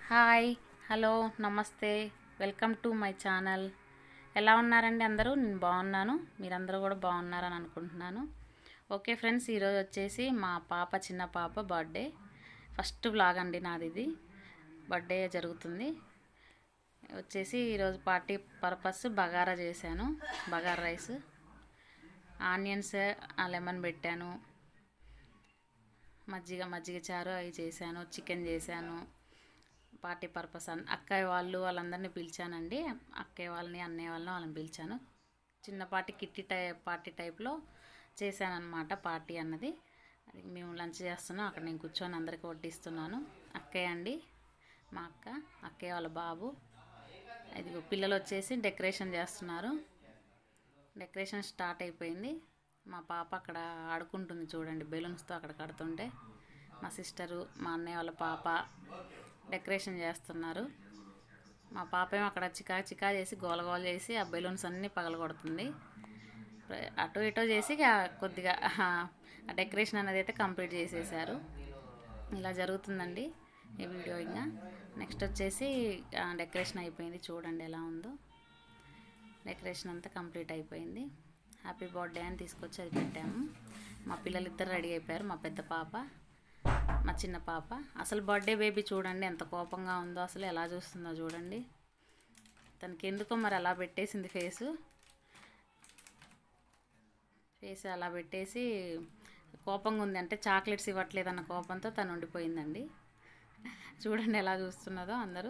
hi hello namaste welcome to my channel ఎలా ఉన్నారండి అందరూ నేను బాగున్నాను మీరందరూ కూడా బాగున్నారని అనుకుంటున్నాను ఓకే ఫ్రెండ్స్ ఈరోజు వచ్చేసి మా పాప చిన్న పాప బర్త్డే ఫస్ట్ వ్లాగ్ అండి నాది ఇది బర్త్డే జరుగుతుంది వచ్చేసి ఈరోజు పార్టీ పర్పస్ బగారా చేశాను బగారా రైస్ ఆనియన్స్ లెమన్ పెట్టాను మజ్జిగ మజ్జిగ చారు అవి చేశాను చికెన్ చేశాను పార్టీ పర్పస్ అన్ అక్కయ్య వాళ్ళు వాళ్ళందరినీ పిలిచానండి అక్కయ్య వాళ్ళని అన్నయ్య వాళ్ళని వాళ్ళని పిలిచాను చిన్నపాటి కిట్టి టై పార్టీ టైప్లో చేశానన్నమాట పార్టీ అన్నది అది మేము లంచ్ చేస్తున్నాం అక్కడ నేను కూర్చొని అందరికి వడ్డిస్తున్నాను అక్కయ్య అండి మా అక్క అక్కయ్య వాళ్ళ బాబు ఇది పిల్లలు వచ్చేసి డెకరేషన్ చేస్తున్నారు డెకరేషన్ స్టార్ట్ అయిపోయింది మా పాప అక్కడ ఆడుకుంటుంది చూడండి బెలూన్స్తో అక్కడ కడుతుంటే మా సిస్టరు మా అన్నయ్య వాళ్ళ పాప డెకరేషన్ చేస్తున్నారు మా పాప ఏమో అక్కడ చికా చికా చేసి గోల గోల చేసి ఆ బెలూన్స్ అన్నీ పగలగొడుతుంది అటు ఇటు చేసి ఇక కొద్దిగా ఆ డెకరేషన్ అనేది అయితే కంప్లీట్ చేసేసారు ఇలా జరుగుతుందండి ఈ వీడియో ఇంకా నెక్స్ట్ వచ్చేసి ఆ, డెకరేషన్ అయిపోయింది చూడండి ఎలా ఉందో డెకరేషన్ అంతా కంప్లీట్ అయిపోయింది హ్యాపీ బర్త్డే అని తీసుకొచ్చి అది పెట్టాము మా పిల్లలు ఇద్దరు రెడీ అయిపోయారు మా పెద్ద పాప మా చిన్న పాప అసలు బర్త్డే బేబీ చూడండి ఎంత కోపంగా ఉందో అసలు ఎలా చూస్తుందో చూడండి తనకి ఎందుకో మరి అలా పెట్టేసింది ఫేసు ఫేస్ అలా పెట్టేసి కోపంగా ఉంది అంటే చాక్లెట్స్ ఇవ్వట్లేదన్న కోపంతో తను ఉండిపోయిందండి చూడండి ఎలా చూస్తున్నదో అందరూ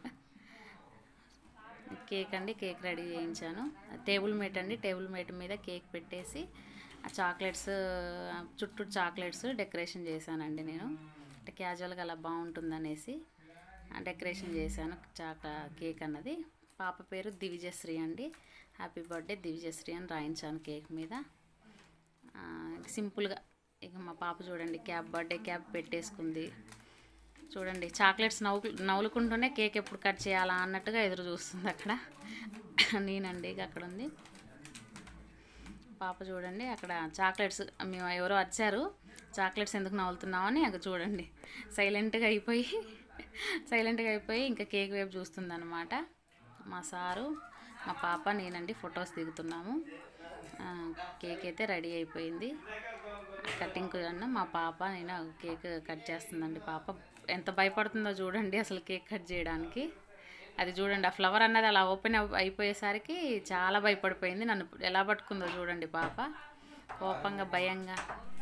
కేక్ అండి కేక్ రెడీ చేయించాను టేబుల్ మేట్ అండి టేబుల్ మేట్ మీద కేక్ పెట్టేసి ఆ చాక్లెట్స్ చుట్టూ చాక్లెట్స్ డెకరేషన్ చేశానండి నేను అంటే క్యాజువల్గా అలా బాగుంటుందనేసి ఆ డెకరేషన్ చేశాను చాక కేక్ అన్నది పాప పేరు దివిజశ్రీ అండి హ్యాపీ బర్త్డే దివిజశ్రీ అని రాయించాను కేక్ మీద ఆ, సింపుల్గా ఇక మా పాప చూడండి క్యాప్ బర్త్డే క్యాప్ పెట్టేసుకుంది చూడండి చాక్లెట్స్ నవ్వు నవ్వులుకుంటూనే కేక్ ఎప్పుడు కట్ చేయాలా అన్నట్టుగా ఎదురు చూస్తుంది అక్కడ నేనండి ఇక అక్కడ ఉంది పాప చూడండి అక్కడ చాక్లెట్స్ మేము ఎవరో వచ్చారు చాక్లెట్స్ ఎందుకు నవ్వులుతున్నామని అక్కడ చూడండి సైలెంట్గా అయిపోయి సైలెంట్గా అయిపోయి ఇంకా కేక్ వైపు చూస్తుంది మా సారు మా పాప నేనండి ఫొటోస్ దిగుతున్నాము ఆ, కేక్ అయితే రెడీ అయిపోయింది కటింగ్ అన్న మా పాప నేను కేక్ కట్ చేస్తుందండి పాప ఎంత భయపడుతుందో చూడండి అసలు కేక్ కట్ చేయడానికి అది చూడండి ఆ ఫ్లవర్ అన్నది అలా ఓపెన్ అవ్- అయిపోయేసరికి చాలా భయపడిపోయింది నన్ను ఎలా పట్టుకుందో చూడండి పాప కోపంగా భయంగా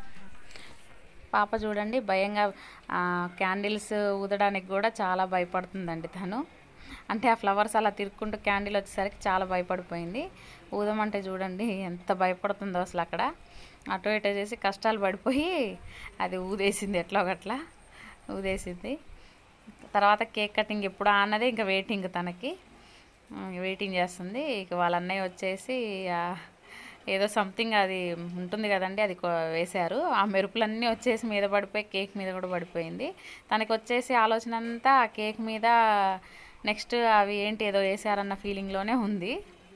పాప చూడండి భయంగా క్యాండిల్స్ ఊదడానికి కూడా చాలా భయపడుతుందండి తను అంటే ఆ ఫ్లవర్స్ అలా తిరుక్కుంటూ క్యాండిల్ వచ్చేసరికి చాలా భయపడిపోయింది ఊదమంటే చూడండి ఎంత భయపడుతుందో అసలు అక్కడ అటు ఇటు చేసి కష్టాలు పడిపోయి అది ఊదేసింది ఎట్లా ఒకట్లా ఊదేసింది తర్వాత కేక్ కటింగ్ ఎప్పుడు అన్నది ఇంకా వెయిటింగ్ తనకి ఉమ్, వెయిటింగ్ చేస్తుంది ఇక వాళ్ళ అన్నయ్య వచ్చేసి ఆ, ఏదో సంథింగ్ అది ఉంటుంది కదండి అది కొ- వేశారు ఆ మెరుపులన్నీ వచ్చేసి మీద పడిపోయి కేక్ మీద కూడా పడిపోయింది తనకి వచ్చేసి ఆలోచన అంతా ఆ కేక్ మీద నెక్స్ట్ అవి ఏంటి ఏదో వేసారన్న ఫీలింగ్లోనే ఉంది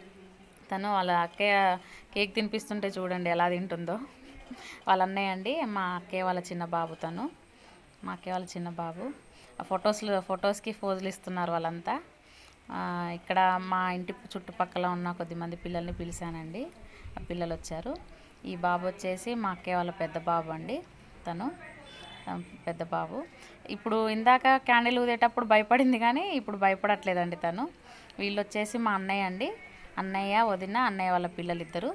తను వాళ్ళ అక్కయ్య కేక్ తినిపిస్తుంటే చూడండి ఎలా తింటుందో వాళ్ళ అన్నయ్య అండి మా అక్కయ్య వాళ్ళ చిన్న బాబు తను మా అక్కయ్య వాళ్ళ చిన్న బాబు ఆ ఫొటోస్లో ఫొటోస్కి ఫోజులు ఇస్తున్నారు వాళ్ళంతా ఆ, ఇక్కడ మా ఇంటి చుట్టుపక్కల ఉన్న కొద్దిమంది పిల్లల్ని పిలిచానండి ఆ పిల్లలు వచ్చారు ఈ బాబు వచ్చేసి మా అక్కయ్య వాళ్ళ పెద్ద బాబు అండి తను ఆ, పెద్ద బాబు ఇప్పుడు ఇందాక క్యాండిల్ ఊదేటప్పుడు భయపడింది కానీ ఇప్పుడు భయపడట్లేదండి తను వీళ్ళు వచ్చేసి మా అన్నయ్య అండి అన్నయ్య వదిన అన్నయ్య వాళ్ళ పిల్లలిద్దరు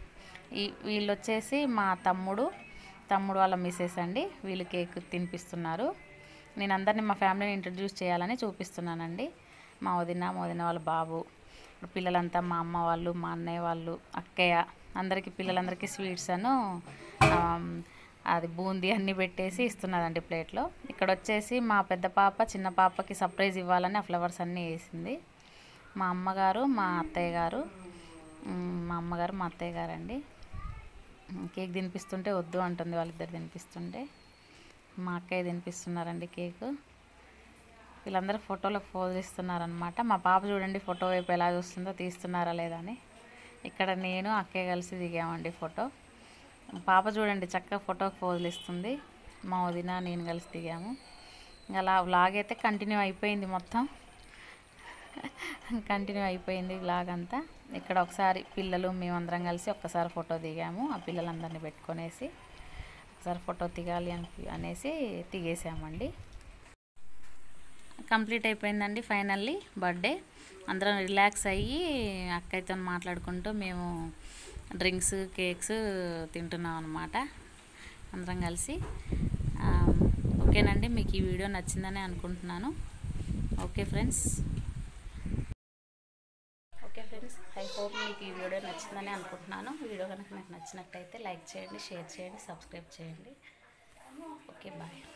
ఈ వీళ్ళు వచ్చేసి మా తమ్ముడు తమ్ముడు వాళ్ళ మిస్సెస్ అండి వీళ్ళు కేక్ తినిపిస్తున్నారు నేను అందరినీ మా ఫ్యామిలీని ఇంట్రడ్యూస్ చేయాలని చూపిస్తున్నానండి మా వదిన మా వదిన వాళ్ళ బాబు ఇప్పుడు పిల్లలంతా మా అమ్మ వాళ్ళు మా అన్నయ్య వాళ్ళు అక్కయ్య అందరికీ పిల్లలందరికీ స్వీట్స్ అను ఆమ్, అది బూందీ అన్నీ పెట్టేసి ఇస్తున్నదండి ప్లేట్లో ఇక్కడ వచ్చేసి మా పెద్ద పాప చిన్న పాపకి సర్ప్రైజ్ ఇవ్వాలని ఆ ఫ్లవర్స్ అన్నీ వేసింది మా అమ్మగారు మా అత్తయ్య గారు ఉమ్, మా అమ్మగారు మా అత్తయ్య గారు అండి ఉమ్, కేక్ తినిపిస్తుంటే వద్దు అంటుంది వాళ్ళిద్దరు తినిపిస్తుంటే మా అక్కయ్య తినిపిస్తున్నారండి కేకు వీళ్ళందరూ ఫోటోలకు ఫోజ్ ఇస్తున్నారనమాట మా పాప చూడండి ఫోటో వైపు ఎలా చూస్తుందో తీస్తున్నారా లేదా అని ఇక్కడ నేను అక్కయ్య కలిసి దిగామండి ఫోటో మా పాప చూడండి చక్కగా ఫోటోకి ఫోజులు ఇస్తుంది మా వదిన నేను కలిసి దిగాము ఇంకా అలా వ్లాగ్ అయితే కంటిన్యూ అయిపోయింది మొత్తం కంటిన్యూ అయిపోయింది వ్లాగ్ అంతా ఇక్కడ ఒకసారి పిల్లలు మేమందరం కలిసి ఒక్కసారి ఫోటో దిగాము ఆ పిల్లలందరినీ పెట్టుకొనేసి ఒకసారి ఫోటో దిగాలి అని అనేసి దిగేసామండి కంప్లీట్ అయిపోయిందండి ఫైనల్లీ బర్త్డే అందరం రిలాక్స్ అయ్యి అక్కయ్యతో మాట్లాడుకుంటూ మేము డ్రింక్స్ కేక్స్ తింటున్నాం అనమాట అందరం కలిసి ఆ, ఓకేనండి మీకు ఈ వీడియో నచ్చిందని అనుకుంటున్నాను okay friends okay friends I hope మీకు ఈ వీడియో నచ్చిందని అనుకుంటున్నాను వీడియో కనుక నాకు నచ్చినట్టయితే లైక్ చేయండి షేర్ చేయండి సబ్స్క్రైబ్ చేయండి ఓకే బాయ్